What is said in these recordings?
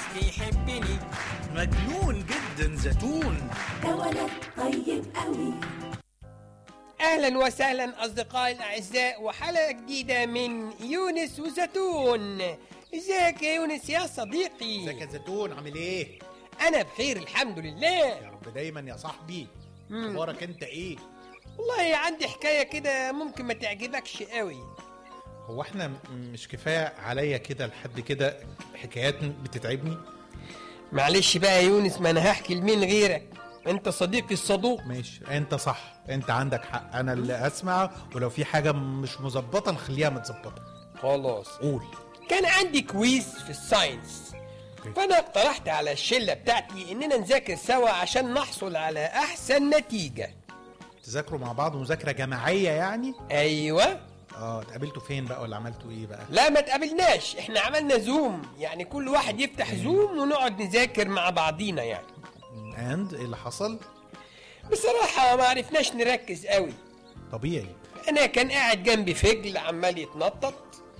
بيحبني مجنون جدا زيتون ده ولد طيب قوي اهلا وسهلا اصدقائي الاعزاء وحلقه جديده من يونس وزيتون ازيك يا يونس يا صديقي ازيك يا زيتون عامل ايه انا بخير الحمد لله يا رب دايما يا صاحبي مم. اخبارك انت ايه والله عندي حكايه كده ممكن ما تعجبكش قوي هو احنا م- مش كفايه عليا كده لحد كده حكايات بتتعبني معلش بقى يا يونس ما انا هحكي لمين غيرك انت صديقي الصدوق ماشي انت صح انت عندك حق انا اللي اسمع ولو في حاجه مش مظبطه نخليها متظبطه خلاص قول كان عندي كويز في الساينس فانا اقترحت على الشله بتاعتي اننا نذاكر سوا عشان نحصل على احسن نتيجه تذاكروا مع بعض مذاكره جماعيه يعني ايوه اه اتقابلتوا فين بقى ولا عملتوا ايه بقى لا ما تقابلناش احنا عملنا زوم يعني كل واحد يفتح زوم ونقعد نذاكر مع بعضينا يعني اند ايه اللي حصل بصراحة ما عرفناش نركز قوي طبيعي انا كان قاعد جنبي فجل عمال يتنطط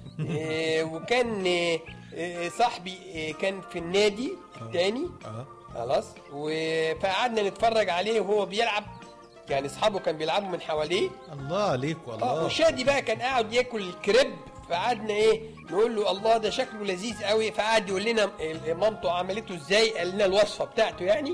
إيه وكان إيه إيه صاحبي إيه كان في النادي التاني اه خلاص و- فقعدنا نتفرج عليه وهو بيلعب يعني اصحابه كان بيلعبوا من حواليه الله عليك اه والله وشادي بقى كان قاعد ياكل الكريب فقعدنا ايه نقول له الله ده شكله لذيذ قوي فقعد يقول لنا ال- مامته عملته ازاي قال لنا الوصفه بتاعته يعني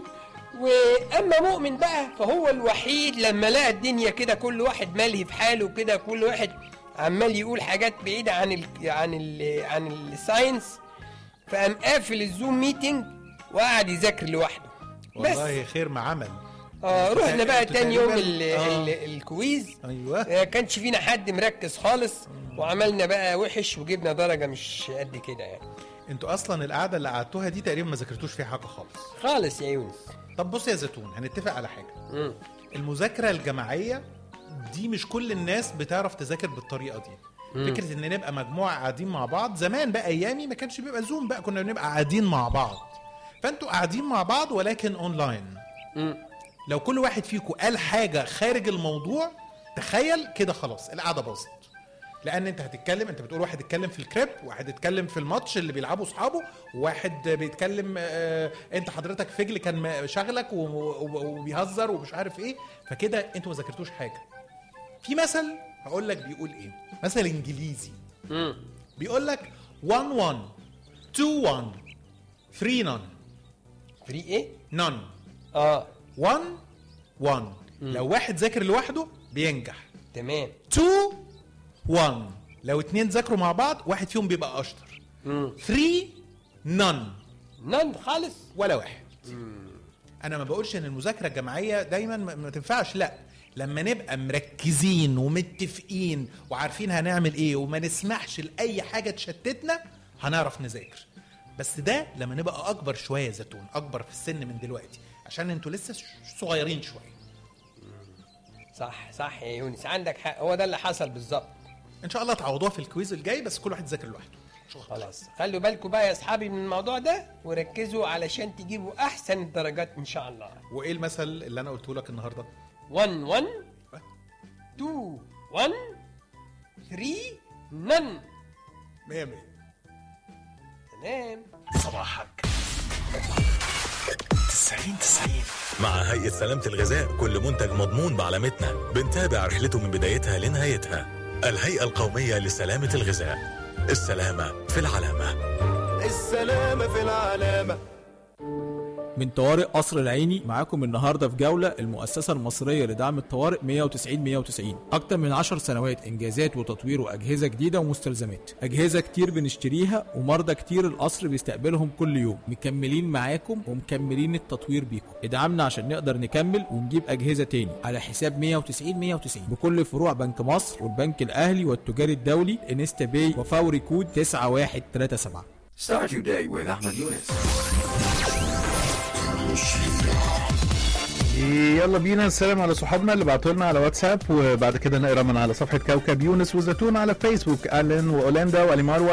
واما مؤمن بقى فهو الوحيد لما لقى الدنيا كده كل واحد ملهي في حاله كده كل واحد عمال يقول حاجات بعيده عن ال عن ال عن الساينس فقام قافل الزوم ميتنج وقعد يذاكر لوحده بس والله خير ما عمل اه رحنا بقى انتوا تاني يوم تقريباً- ال آه. ال الكويز ايوه آه، كانش فينا حد مركز خالص وعملنا بقى وحش وجبنا درجة مش قد كده يعني انتوا اصلا القعده اللي قعدتوها دي تقريبا ما ذاكرتوش فيها حاجه خالص خالص يا يونس طب بص يا زيتون هنتفق على حاجه مم. المذاكره الجماعيه دي مش كل الناس بتعرف تذاكر بالطريقه دي فكره ان نبقى مجموعه قاعدين مع بعض زمان بقى ايامي ما كانش بيبقى زوم بقى كنا بنبقى قاعدين مع بعض فانتوا قاعدين مع بعض ولكن اونلاين مم. لو كل واحد فيكم قال حاجه خارج الموضوع تخيل كده خلاص القعده باظت لان انت هتتكلم انت بتقول واحد اتكلم في الكريب واحد اتكلم في الماتش اللي بيلعبه اصحابه وواحد بيتكلم آه انت حضرتك فجل كان م- شغلك و- و- وبيهزر ومش عارف ايه فكده انتوا ما ذاكرتوش حاجه في مثل هقول لك بيقول ايه مثل انجليزي مم. بيقول لك 1 1 2 1 3 نون فري ايه؟ نون اه 1 1 لو واحد ذاكر لوحده بينجح تمام 2 1 لو اتنين ذاكروا مع بعض واحد فيهم بيبقى اشطر مم. 3 نون نن خالص ولا واحد انا ما بقولش ان المذاكره الجماعيه دايما ما ما تنفعش لا لما نبقى مركزين ومتفقين وعارفين هنعمل ايه وما نسمحش لاي حاجه تشتتنا هنعرف نذاكر بس ده لما نبقى اكبر شويه يا زيتون اكبر في السن من دلوقتي عشان انتوا لسه ش- صغيرين شويه صح صح يا يونس عندك حق هو ده اللي حصل بالظبط ان شاء الله تعوضوها في الكويز الجاي بس كل واحد يذاكر لوحده شكراً. خلاص خلوا بالكم بقى يا اصحابي من الموضوع ده وركزوا علشان تجيبوا احسن الدرجات ان شاء الله وايه المثل اللي انا قلته لك النهارده 1 1 2 1 3 نن مية مية تمام صباحك تسعين تسعين مع هيئة سلامة الغذاء كل منتج مضمون بعلامتنا بنتابع رحلته من بدايتها لنهايتها الهيئة القومية لسلامة الغذاء السلامة في العلامة السلامة في العلامة من طوارئ قصر العيني معاكم النهارده في جوله المؤسسه المصريه لدعم الطوارئ 190 190 اكتر من 10 سنوات انجازات وتطوير واجهزه جديده ومستلزمات اجهزه كتير بنشتريها ومرضى كتير القصر بيستقبلهم كل يوم مكملين معاكم ومكملين التطوير بيكم ادعمنا عشان نقدر نكمل ونجيب اجهزه تاني على حساب 190 190 بكل فروع بنك مصر والبنك الاهلي والتجاري الدولي انستا باي وفوري كود 9137 Start your day with Ahmed Yunus. يلا بينا نسلم على صحابنا اللي بعتوا لنا على واتساب وبعد كده نقرا من على صفحه كوكب يونس وزيتون على فيسبوك الين واولندا واليمار